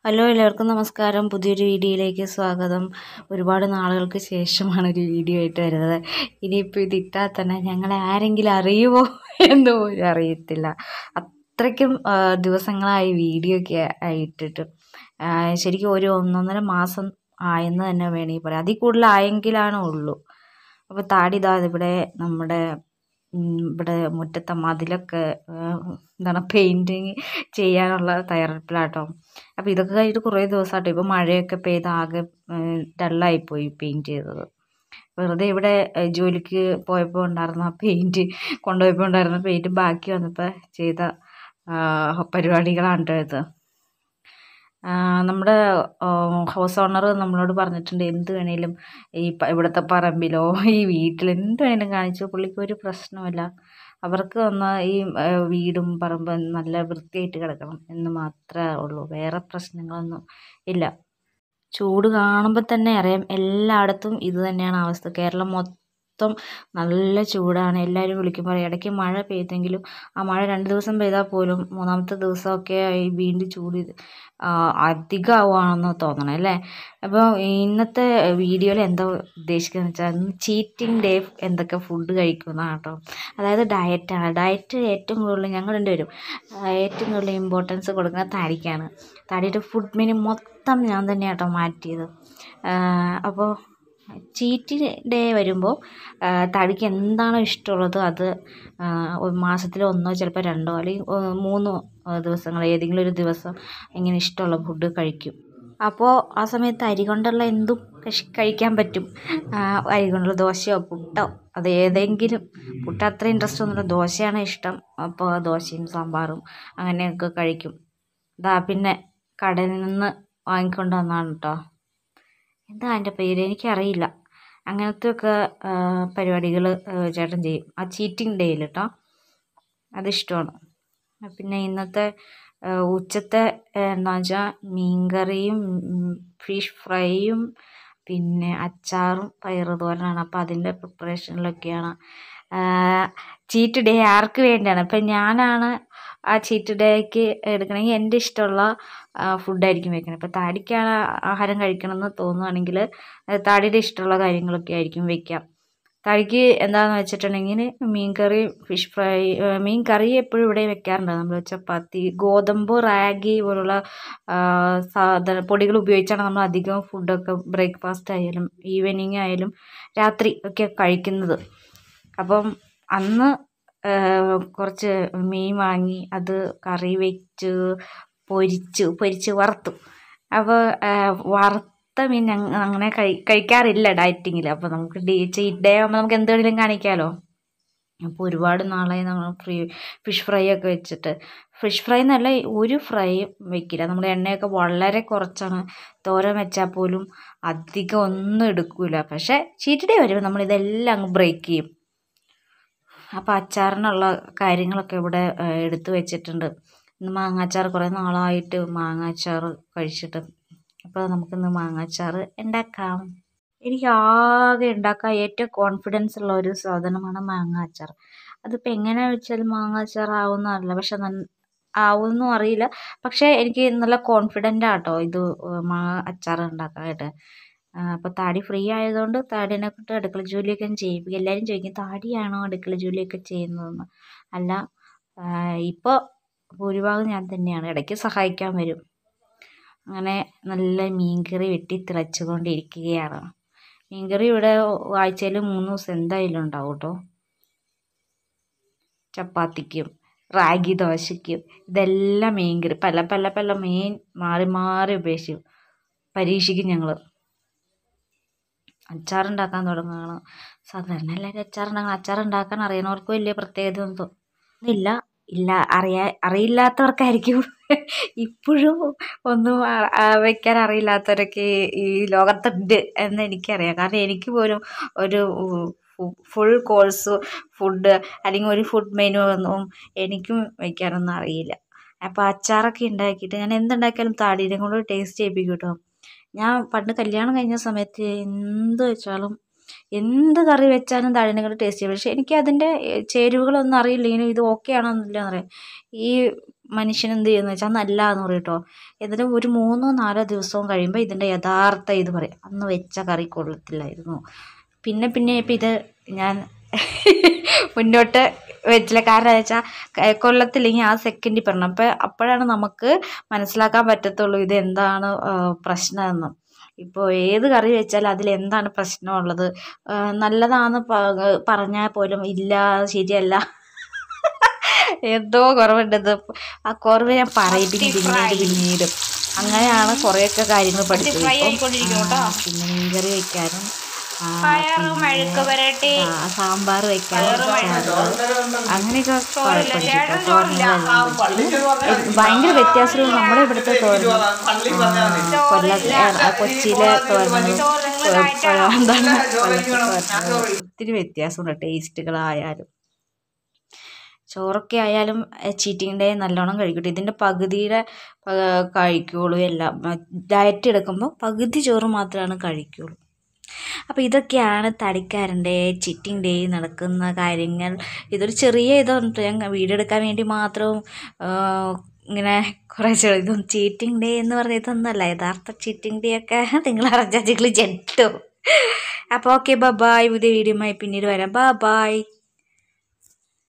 hello എല്ലാവർക്കും നമസ്കാരം പുതിയൊരു വീഡിയോയിലേക്ക് സ്വാഗതം ഒരുപാട് നാളുകൾക്ക് ശേഷമാണ് ഒരു വീഡിയോ ആയിട്ട് വരുന്നത് ഇനിയിപ്പോൾ ഇതിട്ടാൽ തന്നെ ഞങ്ങളെ ആരെങ്കിലും അറിയുമോ എന്ന് പോലും അറിയത്തില്ല അത്രയ്ക്കും ആ, ദിവസങ്ങളായി വീഡിയോ ഒക്കെ ആയിട്ടിട്ട് ആ, ശരിക്കും ഒരു ഒന്നൊന്നര മാസം ആയെന്ന് തന്നെ വേണമെങ്കിൽ പറയാം അതിൽ കൂടുതലായെങ്കിലാണ് ഉള്ളൂ അപ്പോൾ താടി ഇതാ ഇവിടെ നമ്മുടെ ഉം, ഇവിടെ മുറ്റത്തെ മതിലൊക്കെ ആ, എന്താണ് പെയിൻറ്റിങ് ചെയ്യാനുള്ള തയ്യാറെടുപ്പിലാട്ടോ അപ്പോൾ ഇതൊക്കെ കഴിഞ്ഞിട്ട് കുറേ ദിവസമായിട്ട് ഇപ്പോൾ മഴയൊക്കെ പെയ്ത് ആകെ ഡള്ളായിപ്പോയി പെയിൻറ്റ് ചെയ്തത് വെറുതെ ഇവിടെ ഏഹ്, ജോലിക്ക് പോയപ്പോൾ ഉണ്ടായിരുന്ന പെയിൻറ്റ് കൊണ്ടുപോയപ്പോൾ ഉണ്ടായിരുന്ന പെയിൻറ്റ് ബാക്കി വന്നപ്പോൾ ചെയ്ത ആ, പരിപാടികളാണ് കേട്ടോ ഇത് ആ, നമ്മുടെ ഹൗസ് ഓണർ നമ്മളോട് പറഞ്ഞിട്ടുണ്ട് എന്ത് വേണേലും ഈ പ- ഇവിടുത്തെ പറമ്പിലോ ഈ വീട്ടിൽ എന്ത് വേണേലും കാണിച്ചു പുള്ളിക്ക് ഒരു പ്രശ്നമില്ല അവർക്ക് ഒന്ന് ഈ ആ, വീടും പറമ്പും നല്ല വൃത്തിയായിട്ട് കിടക്കണം എന്ന് മാത്രമേ ഉള്ളൂ വേറെ പ്രശ്നങ്ങളൊന്നും ഇല്ല ചൂട് കാണുമ്പോൾ തന്നെ അറിയാം എല്ലായിടത്തും ഇത് തന്നെയാണ് അവസ്ഥ കേരളം മൊത്തം നല്ല ചൂടാണ് എല്ലാവരും വിളിക്കും പറയും ഇടയ്ക്ക് മഴ പെയ്തെങ്കിലും ആ മഴ രണ്ട് ദിവസം പെയ്താൽ പോലും മൂന്നാമത്തെ ദിവസമൊക്കെ ഈ വീണ്ടും ചൂട് ഇത്, ആ, അധികമാവുകയാണെന്ന് തോന്നണം അല്ലേ അപ്പോൾ ഇന്നത്തെ വീഡിയോയിൽ എന്താ ഉദ്ദേശിക്കുന്നത് വെച്ചാൽ ചീറ്റിംഗ് ഡേ എന്തൊക്കെ ഫുഡ് കഴിക്കുന്നതാണ് കേട്ടോ അതായത് ഡയറ്റാണ് ഡയറ്റ് ഏറ്റവും കൂടുതൽ ഞങ്ങൾ രണ്ടുപേരും ആ, ഏറ്റവും കൂടുതൽ ഇമ്പോർട്ടൻസ് കൊടുക്കുന്നത് തടിക്കാണ് തടിയുടെ ഫുഡ് മെനു മൊത്തം ഞാൻ തന്നെയാണ് കേട്ടോ മാറ്റിയത് അപ്പോൾ ചീറ്റ് ഡേ വരുമ്പോൾ തടിക്ക് എന്താണോ ഇഷ്ടമുള്ളത് അത് ആ, ഒരു മാസത്തിൽ ഒന്നോ ചിലപ്പോൾ രണ്ടോ അല്ലെങ്കിൽ ആ, മൂന്നോ ആ, ദിവസങ്ങൾ ഏതെങ്കിലും ഒരു ദിവസം ഇങ്ങനെ ഇഷ്ടമുള്ള ഫുഡ് കഴിക്കും അപ്പോൾ ആ സമയത്ത് അരി കൊണ്ടുള്ള എന്തും കഷ് കഴിക്കാൻ പറ്റും ആ, അരി കൊണ്ടുള്ള ദോശയോ പുട്ടോ അത് ഏതെങ്കിലും പുട്ട് അത്ര ഇൻട്രസ്റ്റ് ഒന്നുമില്ല ദോശയാണ് ഇഷ്ടം അപ്പോൾ ദോശയും സാമ്പാറും അങ്ങനെയൊക്കെ കഴിക്കും ദാ പിന്നെ കടയിൽ നിന്ന് വാങ്ങിക്കൊണ്ട് വന്നതാണ് കേട്ടോ എന്താ അതിൻ്റെ പേര് എനിക്കറിയില്ല അങ്ങനത്തെ ഒക്കെ പരിപാടികൾ ചേട്ടൻ ചെയ്യും ആ ചീറ്റിംഗ് ഡേയിൽ കേട്ടോ അതിഷ്ടമാണ് പിന്നെ ഇന്നത്തെ ആ, ഉച്ചത്തെ എന്താ വെച്ചാൽ മീൻകറിയും ഫിഷ് ഫ്രൈയും പിന്നെ അച്ചാറും പയറ് തോരനാണ് അപ്പോൾ അതിൻ്റെ പ്രിപ്പറേഷനിലൊക്കെയാണ് ചീറ്റ് ഡേ ആർക്ക് വേണ്ടിയാണ് ഇപ്പം ഞാനാണ് ആ ചീറ്റ് ഡേക്ക് എടുക്കണമെങ്കിൽ എൻ്റെ ഇഷ്ടമുള്ള ഫുഡായിരിക്കും വെക്കുന്നത് ഇപ്പോൾ താടിക്കാണ് ആഹാരം കഴിക്കണമെന്ന് തോന്നുകയാണെങ്കിൽ താടിയുടെ ഇഷ്ടമുള്ള കാര്യങ്ങളൊക്കെ ആയിരിക്കും വെക്കാം താടിക്ക് എന്താണെന്ന് വെച്ചിട്ടുണ്ടെങ്കിൽ മീൻ കറി ഫിഷ് ഫ്രൈ മീൻ കറി എപ്പോഴും ഇവിടെ വെക്കാറുണ്ട് നമ്മൾ ചപ്പാത്തി ഗോതമ്പ് റാഗി പോലുള്ള ആ, സാധന പൊടികൾ ഉപയോഗിച്ചാണ് നമ്മൾ അധികം ഫുഡൊക്കെ ബ്രേക്ക്ഫാസ്റ്റ് ആയാലും ഈവനിങ് ആയാലും രാത്രി ഒക്കെ കഴിക്കുന്നത് അപ്പം അന്ന് ആ, കുറച്ച് മീൻ വാങ്ങി അത് കറി വെച്ച് പൊരിച്ചു പൊരിച്ച് വറുത്തു അപ്പോൾ വറുത്ത മീൻ ഞങ്ങൾ അങ്ങനെ കഴി കഴിക്കാറില്ല ഡയറ്റിങ്ങിൽ അപ്പോൾ നമുക്ക് ഡേ ചീറ്റ് ഡേ ആകുമ്പോൾ നമുക്ക് എന്ത് വേണമെങ്കിലും കാണിക്കാമല്ലോ അപ്പോൾ ഒരുപാട് നാളായി നമ്മൾ ഫ്രീ ഫിഷ് ഫ്രൈ ഒക്കെ വെച്ചിട്ട് ഫിഷ് ഫ്രൈ എന്നല്ല ഒരു ഫ്രൈയും വെക്കില്ല നമ്മൾ എണ്ണയൊക്കെ വളരെ കുറച്ചാണ് തോരൻ വെച്ചാൽ പോലും അധികം ഒന്നും എടുക്കില്ല പക്ഷേ ചീറ്റ് ഡേ വരുമ്പോൾ നമ്മൾ ഇതെല്ലാം അങ്ങ് ബ്രേക്ക് ചെയ്യും അപ്പോൾ അച്ചാറിനുള്ള കാര്യങ്ങളൊക്കെ ഇവിടെ ആ, എടുത്തു വെച്ചിട്ടുണ്ട് ഇന്ന് മാങ്ങാച്ചാർ കുറേ നാളായിട്ട് മാങ്ങാച്ചാർ കഴിച്ചിട്ട് അപ്പോൾ നമുക്കിന്ന് മാങ്ങാച്ചാർ ഉണ്ടാക്കാം എനിക്ക് ആകെ ഉണ്ടാക്കാൻ ഏറ്റവും കോൺഫിഡൻസ് ഉള്ള ഒരു സാധനമാണ് മാങ്ങാച്ചാർ അതിപ്പോൾ എങ്ങനെ വെച്ചാലും മാങ്ങാച്ചാർ ആവുമെന്നറിയില്ല പക്ഷെ നന്ന ആവുമെന്നും അറിയില്ല പക്ഷേ എനിക്ക് നല്ല കോൺഫിഡൻ്റ് ആട്ടോ ഇത് മാങ്ങ അച്ചാർ ഉണ്ടാക്കാനായിട്ട് അപ്പോൾ താടി ഫ്രീ ആയതുകൊണ്ട് താടിനെ കൊണ്ട് അടുക്കള ജോലിയൊക്കെ ഞാൻ ചെയ്യിപ്പിക്കും എല്ലാവരും ചോദിക്കും താടിയാണോ അടുക്കള ജോലിയൊക്കെ ചെയ്യുന്നതെന്ന് അല്ല ഇപ്പോൾ ഭൂരിഭാഗം ഞാൻ തന്നെയാണ് ഇടയ്ക്ക് സഹായിക്കാൻ വരും അങ്ങനെ നല്ല മീൻകറി വെട്ടി തിളച്ചുകൊണ്ടിരിക്കുകയാണ് മീൻകറി ഇവിടെ ആഴ്ചയിൽ മൂന്ന് ദിവസം എന്തായാലും ഉണ്ടാവും കേട്ടോ ചപ്പാത്തിക്കും റാഗി ദോശയ്ക്കും ഇതെല്ലാം മീൻകറി പല പല പല മീൻ മാറി മാറി ഉപേക്ഷിക്കും പരീക്ഷിക്കും ഞങ്ങൾ അച്ചാറുണ്ടാക്കാൻ തുടങ്ങുകയാണ് സാധാരണ എല്ലാവരും അച്ചാറുണ്ടാക്കണം അച്ചാറുണ്ടാക്കാൻ അറിയണവർക്ക് വലിയ പ്രത്യേകത ഒന്നും തോന്നുന്നില്ല ഇല്ല അറിയാ അറിയില്ലാത്തവർക്കായിരിക്കും ഇപ്പോഴും ഒന്നും ആ- ആ വെക്കാൻ അറിയില്ലാത്തവരൊക്കെ ഈ ലോകത്തുണ്ട് എന്ന് എനിക്കറിയാം കാരണം എനിക്ക് പോലും ഒരു ഫുൾ കോഴ്സ് ഫുഡ് അല്ലെങ്കിൽ ഒരു ഫുഡ് മെനു ഒന്നും എനിക്കും വയ്ക്കാനൊന്നും അറിയില്ല അപ്പോൾ അച്ചാറൊക്കെ ഉണ്ടാക്കിയിട്ട് ഞാൻ എന്തുണ്ടാക്കിയാലും താടീനെ കൊണ്ട് ടേസ്റ്റ് ചെയ്യിപ്പിക്കും കേട്ടോ ഞാൻ പണ്ട് കല്യാണം കഴിഞ്ഞ സമയത്ത് എന്ത് വെച്ചാലും എന്ത് കറി വെച്ചാലും താഴെ കൊണ്ട് ടേസ്റ്റ് ചെയ്യും പക്ഷേ എനിക്ക് അതിൻ്റെ ചേരുവകളൊന്നും അറിയില്ലെങ്കിലും ഇത് ഓക്കെ ആണോ എന്നില്ല എന്നറിയാം ഈ മനുഷ്യൻ എന്ത് ചെയ്യുന്നു വെച്ചാൽ നല്ല എന്ന് പറയും കേട്ടോ എന്നിട്ട് ഒരു മൂന്നോ നാലോ ദിവസവും കഴിയുമ്പോൾ ഇതിൻ്റെ യഥാർത്ഥ ഇത് പറയും അന്ന് വെച്ച കറി കൊള്ളത്തില്ലായിരുന്നു പിന്നെ പിന്നെ ഇപ്പം ഇത് ഞാൻ മുന്നോട്ട് വെച്ചില്ല കാരണം എന്ന് വെച്ചാൽ കൊള്ളത്തില്ലെങ്കിൽ ആ സെക്കൻഡിൽ പറഞ്ഞു അപ്പോൾ അപ്പോഴാണ് നമുക്ക് മനസ്സിലാക്കാൻ പറ്റത്തുള്ളൂ ഇത് എന്താണ് പ്രശ്നമെന്ന് ഇപ്പോൾ ഏത് കറി വെച്ചാലും അതിൽ എന്താണ് പ്രശ്നമുള്ളത് നല്ലതാണെന്ന് പറഞ്ഞാൽ പോലും ഇല്ല ശരിയല്ല എന്തോ കുറവുണ്ടത് ആ കുറവ് ഞാൻ പറയും പിന്നെ പിന്നീട് പിന്നീട് അങ്ങനെയാണ് കുറേയൊക്കെ കാര്യങ്ങൾ പഠിച്ചത് ഇപ്പം പിന്നെ മീൻകറി വയ്ക്കാനും സാമ്പാർ വയ്ക്കാനും അങ്ങനെയൊക്കെ പഠിച്ചിട്ട് തോരനുകളെല്ലാം പഠിച്ചു ഭയങ്കര വ്യത്യാസമുള്ള നമ്മുടെ ഇവിടുത്തെ തോരനും കൊല്ല കൊച്ചിയിലെ തോരനും എന്താണ് ഒത്തിരി വ്യത്യാസമുണ്ട് ടേസ്റ്റുകളായാലും ചോറൊക്കെ ആയാലും ചീറ്റിംഗ് ഡേ നല്ലോണം കഴിക്കട്ടെ ഇതിൻ്റെ പകുതിയുടെ കഴിക്കുകയുള്ളൂ എല്ലാം ഡയറ്റ് എടുക്കുമ്പോൾ പകുതി ചോറ് മാത്രമാണ് കഴിക്കുകയുള്ളൂ അപ്പോൾ ഇതൊക്കെയാണ് തടിക്കാരൻ്റെ ചിറ്റിംഗ് ഡേ നടക്കുന്ന കാര്യങ്ങൾ ഇതൊരു ചെറിയ ഇതുണ്ട് ഞാൻ വീഡിയോ എടുക്കാൻ വേണ്ടി മാത്രം ഇങ്ങനെ കുറേ ഇതും ചീറ്റിംഗ് ഡേ എന്ന് പറഞ്ഞ ഇതൊന്നല്ല യഥാർത്ഥ ചീറ്റിംഗ് ഡേ ഒക്കെ നിങ്ങൾ അറിഞ്ഞാൽ ജെട്ടും അപ്പോൾ ഓക്കെ ബ ബായ് പുതിയ വീഡിയോയുമായി പിന്നീട് വരാം ബ ബായ്